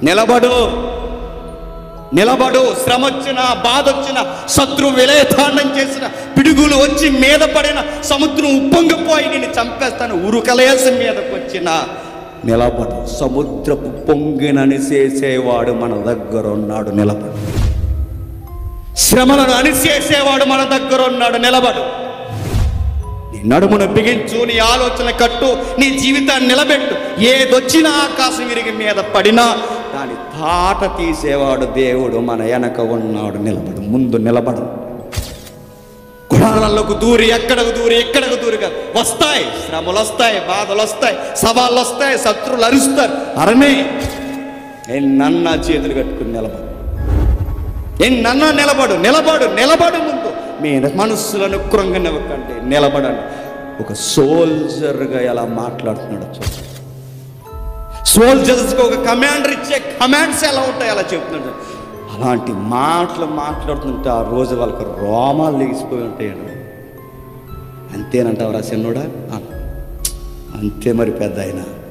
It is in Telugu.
నిలబడు నిలబడు శ్రమ వచ్చిన బాధ వచ్చిన శత్రు విలేతాండం చేసిన పిడుగులు వచ్చి మీద పడిన సముద్రం ఉప్పొంగిపోయి నేను చంపేస్తాను ఉరుకలేసి మీదకు వచ్చిన నిలబడు సముద్రపు పొంగినని చేసేవాడు మన దగ్గర ఉన్నాడు నిలబడు శ్రమలను అణిచేసేవాడు మన దగ్గర ఉన్నాడు నిలబడు నీ నడుమును బిగించు నీ ఆలోచన కట్టు నీ జీవితాన్ని నిలబెట్టు ఏదొచ్చినా ఆకాశం విరిగి మీద పడినా దాని తాట తీసేవాడు దేవుడు మన వెనక ఉన్నాడు నిలబడు ముందు నిలబడు గుడారాలకు దూరి ఎక్కడకు దూరి ఎక్కడకు దూరిగా వస్తాయి శ్రమలు వస్తాయి బాధలు వస్తాయి సవాళ్ళు వస్తాయి శత్రువులు అరుస్తారు అరణే నన్న చేతులు కట్టుకుని నిలబడు ఎన్నన్నా నిలబడు నిలబడు నిలబడు ముందు మీ మనస్సులను కృంగనివ్వకండి నిలబడండి ఒక సోల్జర్గా ఎలా మాట్లాడుతున్నాడు చూడండి సోల్జర్స్కి ఒక కమాండర్ ఇచ్చే కమాండ్స్ ఎలా ఉంటాయి అలా చెప్తున్నాడు అలాంటి మాటలు మాట్లాడుతుంటే ఆ రోజు వాళ్ళకి రోమాలు లెగిసిపోయి ఉంటాయండి అంతేనంటావరా చిన్నోడా ఆ, అంతే మరి పెద్ద అయినా